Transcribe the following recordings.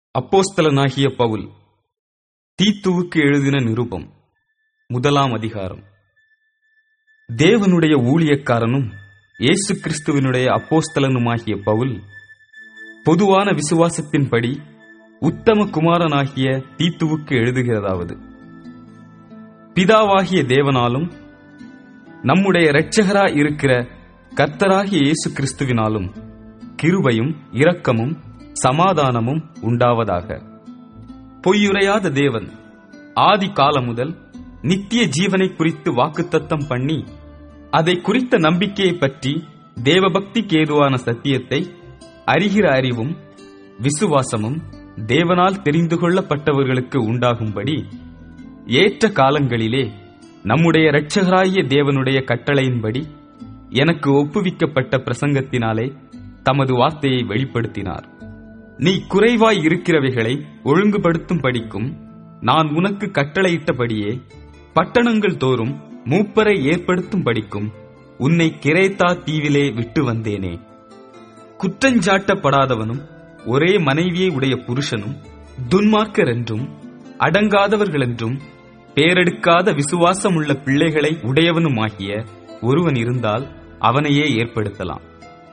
அப்போஸ்தலனாகிய பவுல் தீத்துவுக்கு எழுதின நிருபம் முதலாம் அதிகாரம் தேவனுடைய ஊழியக்காரனும் இயேசு கிறிஸ்துவினுடைய அப்போஸ்தலனுமாகிய பவுல் பொதுவான விசுவாசத்தின்படி உத்தம குமாரனாகிய தீத்துவுக்கு எழுதுகிறதாவது பிதாவாகிய தேவனாலும் நம்முடைய இரட்சகராய் இருக்கிற கர்த்தராகிய இயேசு கிறிஸ்துவினாலும் கிருபையும் இரக்கமும் சமாதானமும் உண்டாவதாக பொய்யுரையாத தேவன் ஆதி காலம் முதல் நித்திய ஜீவனை குறித்து வாக்குத்தத்தம் பண்ணி அதை குறித்த நம்பிக்கையை பற்றி தேவபக்திக்கு ஏதுவான சத்தியத்தை அறிகிற அறிவும் விசுவாசமும் தேவனால் தெரிந்து கொள்ளப்பட்டவர்களுக்கு உண்டாகும்படி ஏற்ற காலங்களிலே நம்முடைய இரட்சகராகிய தேவனுடைய கட்டளையின்படி எனக்கு ஒப்புவிக்கப்பட்ட பிரசங்கத்தினாலே தமது வார்த்தையை வெளிப்படுத்தினார் நீ குறைவாய் இருக்கிறவைகளை ஒழுங்குபடுத்தும் படிக்கும் நான் உனக்கு கட்டளையிட்டபடியே பட்டணங்கள் தோறும் மூப்பரை ஏற்படுத்தும் படிக்கும் உன்னை கிரேத்தா தீவிலே விட்டு வந்தேனே குற்றஞ்சாட்டப்படாதவனும் ஒரே மனைவியை உடைய புருஷனும் துன்மார்க்கர் என்றும் அடங்காதவர்கள் என்றும் பேரெடுக்காத விசுவாசமுள்ள பிள்ளைகளை உடையவனுமாகிய ஒருவன் இருந்தால் அவனையே ஏற்படுத்தலாம்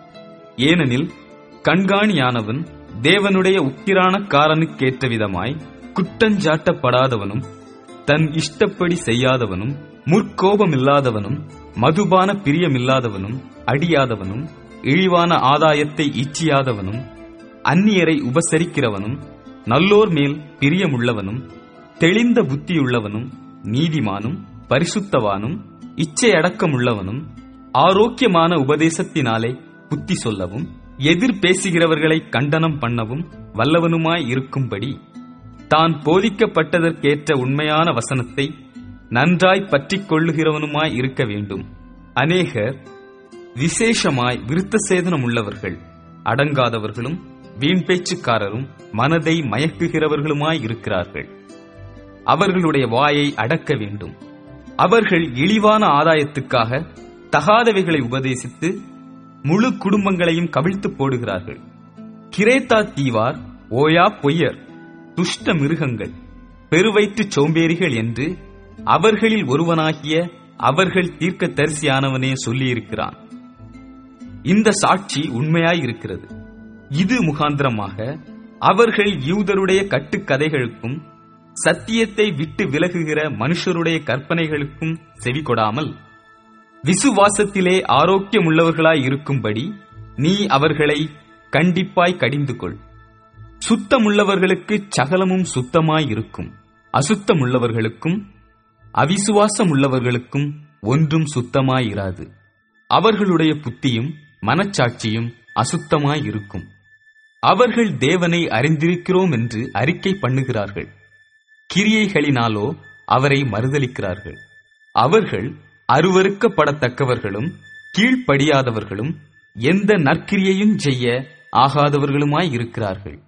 ஏனெனில் கண்காணியானவன் தேவனுடைய உக்கிரானக்காரனுக்கேற்ற விதமாய் குற்றஞ்சாட்டப்படாதவனும் தன் இஷ்டப்படி செய்யாதவனும் முற்கோபமில்லாதவனும் மதுபான பிரியமில்லாதவனும் அடியாதவனும் இழிவான ஆதாயத்தை இச்சியாதவனும் அந்நியரை உபசரிக்கிறவனும் நல்லோர் மேல் பிரியமுள்ளவனும் தெளிந்த புத்தியுள்ளவனும் நீதிமானும் பரிசுத்தவானும் இச்சையடக்கமுள்ளவனும் ஆரோக்கியமான உபதேசத்தினாலே புத்தி சொல்லவும் எதிர் பேசுகிறவர்களை கண்டனம் பண்ணவும் வல்லவனுமாய் இருக்கும்படி தான் போதிக்கப்பட்டதற்கேற்ற உண்மையான வசனத்தை நன்றாய் பற்றிக் கொள்ளுகிறவனுமாய் இருக்க வேண்டும் அநேகர் விசேஷமாய் விருத்த சேதனம் உள்ளவர்கள் அடங்காதவர்களும் வீண் பேச்சுக்காரரும் மனதை மயக்குகிறவர்களுமாய் இருக்கிறார்கள் அவர்களுடைய வாயை அடக்க வேண்டும் அவர்கள் இழிவான ஆதாயத்துக்காக தகாதவைகளை உபதேசித்து முழு குடும்பங்களையும் கவிழ்த்து போடுகிறார்கள் கிரேத்தா தீவார் ஓயா பொய்யர் துஷ்ட மிருகங்கள் பெருவயிற்று சோம்பேறிகள் என்று அவர்களில் ஒருவனாகிய அவர்கள் தீர்க்க தரிசியானவனே சொல்லியிருக்கிறான் இந்த சாட்சி உண்மையாயிருக்கிறது இது முகாந்திரமாக அவர்கள் யூதருடைய கட்டுக்கதைகளுக்கும் சத்தியத்தை விட்டு விலகுகிற மனுஷருடைய கற்பனைகளுக்கும் செவி கொடாமல் விசுவாசத்திலே ஆரோக்கியமுள்ளவர்களாய் இருக்கும்படி நீ அவர்களை கண்டிப்பாய் கடிந்து கொள் சுத்தமுள்ளவர்களுக்கு சகலமும் சுத்தமாய் இருக்கும் அசுத்தமுள்ளவர்களுக்கும் அவிசுவாசமுள்ளவர்களுக்கும் ஒன்றும் சுத்தமாயிராது அவர்களுடைய புத்தியும் மனச்சாட்சியும் அசுத்தமாய் இருக்கும் அவர்கள் தேவனை அறிந்திருக்கிறோம் என்று அறிக்கை பண்ணுகிறார்கள் கிரியைகளினாலோ அவரை மறுதலிக்கிறார்கள் அவர்கள் அருவறுக்கப்படத்தக்கவர்களும் கீழ்ப்படியாதவர்களும் எந்த நற்கிரியையும் செய்ய ஆகாதவர்களுமாய் இருக்கிறார்கள்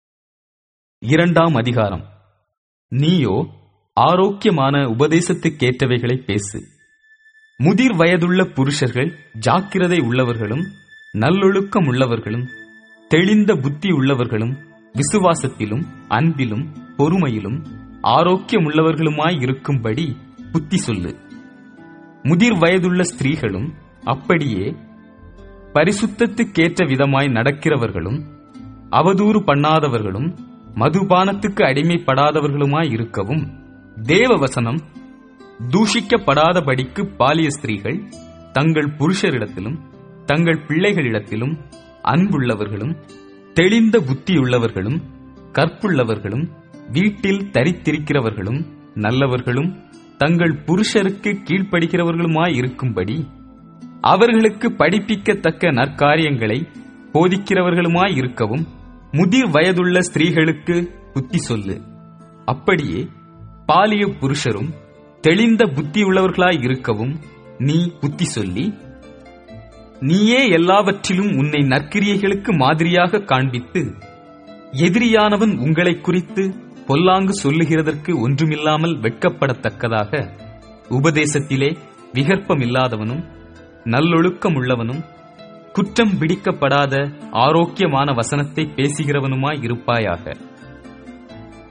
இரண்டாம் அதிகாரம் நீயோ ஆரோக்கியமான உபதேசத்துக்கேற்றவைகளை பேசு முதிர் வயதுள்ள புருஷர்கள் ஜாக்கிரதை உள்ளவர்களும் நல்லொழுக்கம் உள்ளவர்களும் தெளிந்த புத்தி உள்ளவர்களும் விசுவாசத்திலும் அன்பிலும் பொறுமையிலும் ஆரோக்கியமுள்ளவர்களுமாய் இருக்கும்படி புத்தி சொல்லு முதிர் வயதுள்ள ஸ்திரீகளும் அப்படியே பரிசுத்தத்துக்கேற்ற விதமாய் நடக்கிறவர்களும் அவதூறு பண்ணாதவர்களும் மதுபானத்துக்கு அடிமைப்படாதவர்களுமாய் இருக்கவும் தேவவசனம் தூஷிக்கப்படாதபடிக்கு பாலிய ஸ்திரீகள் தங்கள் புருஷரிடத்திலும் தங்கள் பிள்ளைகளிடத்திலும் அன்புள்ளவர்களும் தெளிந்த புத்தியுள்ளவர்களும் கற்புள்ளவர்களும் வீட்டில் தரித்திருக்கிறவர்களும் நல்லவர்களும் தங்கள் புருஷருக்கு கீழ்ப்படுகிறவர்களுமாய் இருக்கும்படி அவர்களுக்கு படிப்பிக்கத்தக்க நற்காரியங்களை போதிக்கிறவர்களுமாய் இருக்கவும் முதிர் வயதுள்ள ஸ்திரீகளுக்கு புத்தி சொல்லு அப்படியே பாலிய புருஷரும் தெளிந்த புத்தியுள்ளவர்களாய் இருக்கவும் நீ புத்தி சொல்லி நீயே எல்லாவற்றிலும் உன்னை நற்கிரியைகளுக்கு மாதிரியாக காண்பித்து எதிரியானவன் உங்களை குறித்து பொல்லாங்கு சொல்லுகிறதற்கு ஒன்றுமில்லாமல் வெட்கப்படத்தக்கதாக உபதேசத்திலே விகற்பமில்லாதவனும் நல்லொழுக்கம் உள்ளவனும் குற்றம் பிடிக்கப்படாத ஆரோக்கியமான வசனத்தை பேசுகிறவனுமாய் இருப்பாயாக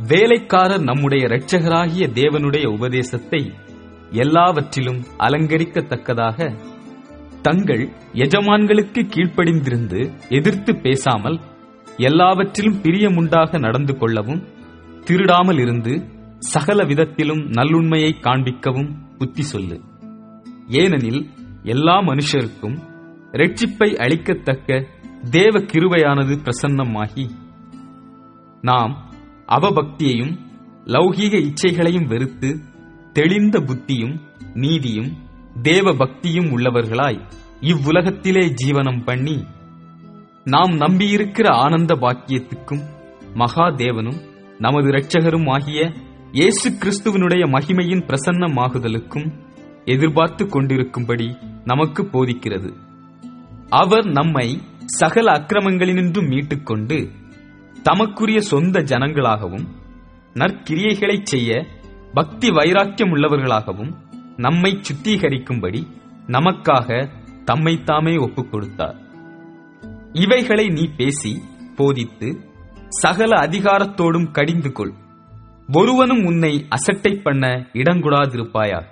வேலைக்காரர் நம்முடைய இரட்சகராகிய தேவனுடைய உபதேசத்தை எல்லாவற்றிலும் அலங்கரிக்கத்தக்கதாக தங்கள் எஜமான்களுக்கு கீழ்ப்படிந்திருந்து எதிர்த்து பேசாமல் எல்லாவற்றிலும் பிரியமுண்டாக நடந்து கொள்ளவும் திருடாமல் இருந்து சகல விதத்திலும் நல்லுண்மையை காண்பிக்கவும் புத்தி சொல்லு ஏனெனில் எல்லா மனுஷருக்கும் இரட்சிப்பை அளிக்கத்தக்க தேவ கிருபையானது பிரசன்னமாகி நாம் அவபக்தியையும் லௌகீக இச்சைகளையும் வெறுத்து தெளிந்த புத்தியும் நீதியும் தேவ பக்தியும் உள்ளவர்களாய் இவ்வுலகத்திலே ஜீவனம் பண்ணி நாம் நம்பியிருக்கிற ஆனந்த பாக்கியத்துக்கும் மகா தேவனும் நமது இரட்சகரும் ஆகிய இயேசு கிறிஸ்துவனுடைய மகிமையின் பிரசன்னமாகுதலுக்கும் எதிர்பார்த்து கொண்டிருக்கும்படி நமக்கு போதிக்கிறது அவர் நம்மை சகல அக்கிரமங்களினின்றும் மீட்டுக்கொண்டு தமக்குரிய சொந்த ஜனங்களாகவும் நற்கிரியைகளைச் செய்ய பக்தி வைராக்கியம் உள்ளவர்களாகவும் நம்மை சுத்திகரிக்கும்படி நமக்காக தம்மைத்தாமே ஒப்புக் கொடுத்தார் இவைகளை நீ பேசி போதித்து சகல அதிகாரத்தோடும் கடிந்து கொள் ஒருவனும் உன்னை அசட்டை பண்ண இடங்கூடாதிருப்பாயாக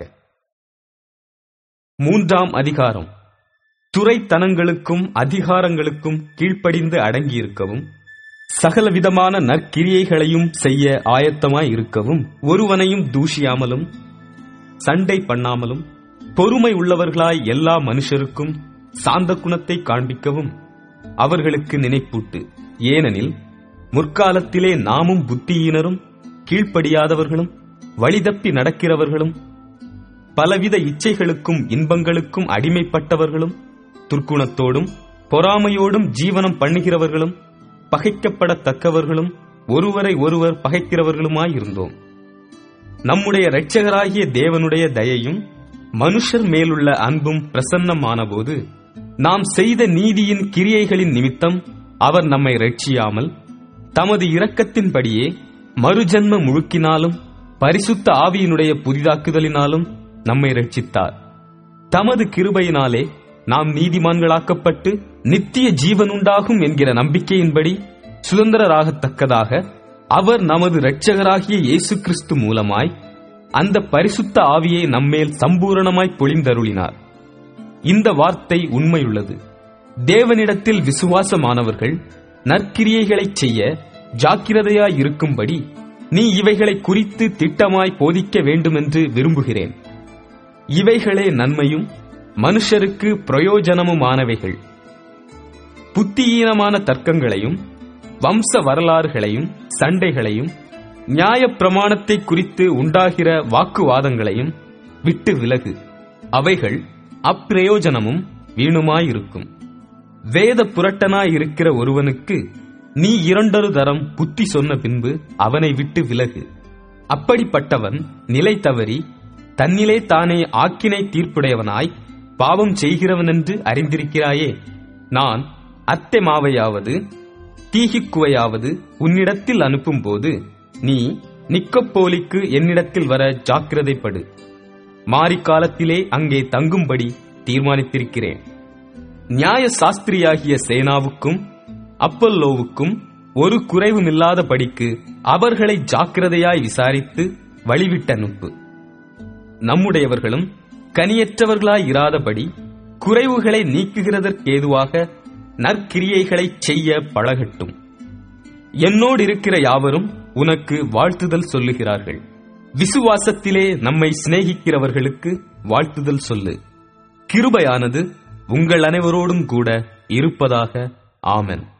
மூன்றாம் அதிகாரம் துறைத்தனங்களுக்கும் அதிகாரங்களுக்கும் கீழ்ப்படிந்து அடங்கியிருக்கவும் சகலவிதமான நற்கிரியைகளையும் செய்ய ஆயத்தமாய் இருக்கவும் ஒருவனையும் தூஷியாமலும் சண்டை பண்ணாமலும் பொறுமை உள்ளவர்களாய் எல்லா மனுஷருக்கும் சாந்த குணத்தை காண்பிக்கவும் அவர்களுக்கு நினைப்பூட்டு ஏனெனில் முற்காலத்திலே நாமும் புத்தியினரும் கீழ்ப்படியாதவர்களும் வழிதப்பி நடக்கிறவர்களும் பலவித இச்சைகளுக்கும் இன்பங்களுக்கும் அடிமைப்பட்டவர்களும் துர்க்குணத்தோடும் பொறாமையோடும் ஜீவனம் பண்ணுகிறவர்களும் பகைக்கப்படத்தக்கவர்களும் ஒருவரை ஒருவர் பகைக்கிறவர்களுமாயிருந்தோம் நம்முடைய இரட்சகராகிய தேவனுடைய தயையும் மனுஷர் மேலுள்ள அன்பும் பிரசன்னமானபோது நாம் செய்த நீதியின் கிரியைகளின் நிமித்தம் அவர் நம்மை ரட்சியாமல் தமது இரக்கத்தின்படியே மறுஜன்ம முழுக்கினாலும் பரிசுத்த ஆவியினுடைய புதிதாக்குதலினாலும் நம்மை ரட்சித்தார் தமது கிருபையினாலே நாம் நீதிமான்களாக்கப்பட்டு நித்திய ஜீவனுண்டாகும் என்கிற நம்பிக்கையின்படி சுதந்திரராகத்தக்கதாக அவர் நமது இரட்சகராகிய இயேசு கிறிஸ்து மூலமாய் அந்த பரிசுத்த ஆவியை நம்மேல் சம்பூரணமாய் பொழிந்தருளினார் இந்த வார்த்தை உண்மையுள்ளது தேவனிடத்தில் விசுவாசமானவர்கள் நற்கிரியைகளைச் செய்ய ஜாக்கிரதையாய் இருக்கும்படி நீ இவைகளை குறித்து திட்டமாய் போதிக்க வேண்டுமென்று விரும்புகிறேன் இவைகளே நன்மையும் மனுஷருக்கு பிரயோஜனமுமானவைகள் புத்தியீனமான தர்க்கங்களையும் வம்ச வரலாறுகளையும் சண்டைகளையும் நியாயப் பிரமாணத்தை குறித்து உண்டாகிற வாக்குவாதங்களையும் விட்டு விலகு அவைகள் அப்பிரயோஜனமும் வீணுமாயிருக்கும் வேத புரட்டனாயிருக்கிற ஒருவனுக்கு நீ இரண்டொரு தரம் புத்தி சொன்ன பின்பு அவனை விட்டு விலகு அப்படிப்பட்டவன் நிலை தவறி தன்னிலே தானே ஆக்கினை தீர்ப்புடையவனாய் பாவம் செய்கிறவனென்று அறிந்திருக்கிறாயே நான் அத்தை மாவையாவது தீகிக்குவையாவது உன்னிடத்தில் அனுப்பும்போது நீ நிக்கப்போலிக்கு என்னிடத்தில் வர ஜாக்கிரதைப்படு மாரிக்காலத்திலே அங்கே தங்கும்படி தீர்மானித்திருக்கிறேன் நியாய சாஸ்திரியாகிய சேனாவுக்கும் அப்பல்லோவுக்கும் ஒரு குறைவுமில்லாத படிக்கு அவர்களை ஜாக்கிரதையாய் விசாரித்து வழிவிட்டு அனுப்பு நம்முடையவர்களும் கனியற்றவர்களாய் இராதபடி குறைவுகளை நீக்குகிறதற்கேதுவாக நற்கிரியைகளைச் செய்ய பழகட்டும் என்னோடு இருக்கிற யாவரும் உனக்கு வாழ்த்துதல் சொல்லுகிறார்கள் விசுவாசத்திலே நம்மை சிநேகிக்கிறவர்களுக்கு வாழ்த்துதல் சொல்லு கிருபையானது உங்கள் அனைவரோடும் கூட இருப்பதாக ஆமென்